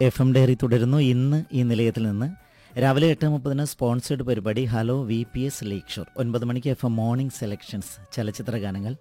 F M diary തുടരുന്നു ഇന്ന് ഈ നിലയത്തിൽ നിന്ന് രാവിലെ എട്ട് മുപ്പതിന് സ്പോൺസേഡ് പരിപാടി hello V P S lakeshore ഒൻപത് മണിക്ക് എഫ് എം മോർണിംഗ് സെലക്ഷൻസ് ചലച്ചിത്ര ഗാനങ്ങൾ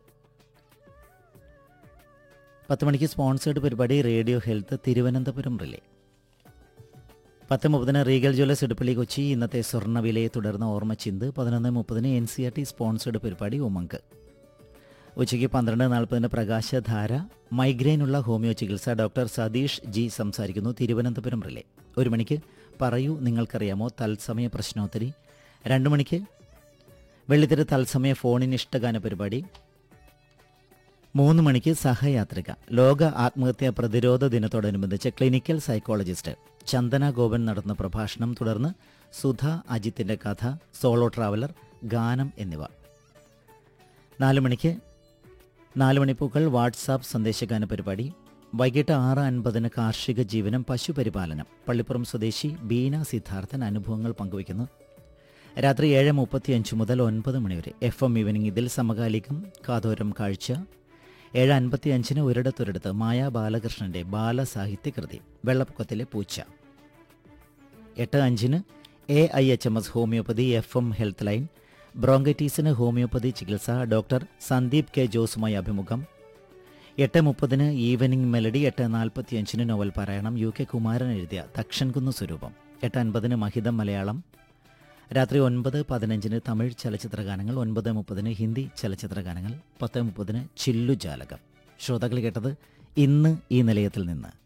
പത്ത് മണിക്ക് സ്പോൺസേഡ് പരിപാടി റേഡിയോ ഹെൽത്ത് തിരുവനന്തപുരം റിലേ പത്ത് മുപ്പതിന് റീഗൽ ജ്വല്ലേഴ്സ് ഇടുപ്പള്ളി കൊച്ചി ഇന്നത്തെ സ്വർണ്ണവിലയെ തുടർന്ന് ഓർമ്മച്ചിന്ത് പതിനൊന്ന് മുപ്പതിന് N C R T sponsored പരിപാടി ഉമങ്ക് ഉച്ചയ്ക്ക് പന്ത്രണ്ട് നാൽപ്പതിന് പ്രകാശധാര മൈഗ്രെയിനുള്ള ഹോമിയോ ചികിത്സ ഡോക്ടർ സതീഷ് ജി സംസാരിക്കുന്നു തിരുവനന്തപുരം റിലേ ഒരു മണിക്ക് പറയൂ നിങ്ങൾക്കറിയാമോ തത്സമയ പ്രശ്നോത്തരി രണ്ട് മണിക്ക് വെള്ളിത്തിര തത്സമയ ഫോണിൻ ഇഷ്ടഗാന പരിപാടി മൂന്ന് മണിക്ക് സഹയാത്രിക ലോക ആത്മഹത്യാ പ്രതിരോധ ദിനത്തോടനുബന്ധിച്ച് ക്ലിനിക്കൽ സൈക്കോളജിസ്റ്റ് ചന്ദന ഗോപൻ നടത്തുന്ന പ്രഭാഷണം തുടർന്ന് സുധ അജിത്തിന്റെ കഥ സോളോ ട്രാവലർ ഗാനം എന്നിവ നാല് മണിക്ക് നാല് മണിപ്പൂക്കൾ വാട്സാപ്പ് സന്ദേശഗാന പരിപാടി വൈകിട്ട് ആറ് അൻപതിന് കാർഷിക ജീവനം പശുപരിപാലനം പള്ളിപ്പുറം സ്വദേശി ബീന സിദ്ധാർത്ഥൻ അനുഭവങ്ങൾ പങ്കുവയ്ക്കുന്നു രാത്രി ഏഴ് മുപ്പത്തിയഞ്ച് മുതൽ ഒൻപത് മണിവരെ എഫ് എം ഈവനിംഗ് ഇതിൽ സമകാലികം കാതോരം കാഴ്ച ഏഴ് അൻപത്തി അഞ്ചിന് ഒരിടത്തൊരിടത്ത് മായാ ബാലകൃഷ്ണന്റെ ബാലസാഹിത്യകൃതി വെള്ളപ്പൊക്കത്തിലെ പൂച്ച എട്ട് അഞ്ചിന് A I H M S homeopathy F M health line ബ്രോങ്കൈറ്റീസിന് ഹോമിയോപ്പതി ചികിത്സ ഡോക്ടർ സന്ദീപ് കെ ജോസുമായി അഭിമുഖം എട്ട് മുപ്പതിന് ഈവനിംഗ് മെലഡി എട്ട് നാൽപ്പത്തിയഞ്ചിന് നോവൽ പാരായണം യു കെ കുമാരൻ എഴുതിയ തക്ഷൻകുന്ന് സ്വരൂപം എട്ട് അൻപതിന് മഹിതം മലയാളം രാത്രി ഒൻപത് പതിനഞ്ചിന് തമിഴ് ചലച്ചിത്ര ഗാനങ്ങൾ ഒൻപത് മുപ്പതിന് ഹിന്ദി ചലച്ചിത്ര ഗാനങ്ങൾ പത്ത് മുപ്പതിന് ചില്ലു ജാലകം ശ്രോതാക്കൾ കേട്ടത് ഇന്ന് ഈ നിലയത്തിൽ നിന്ന്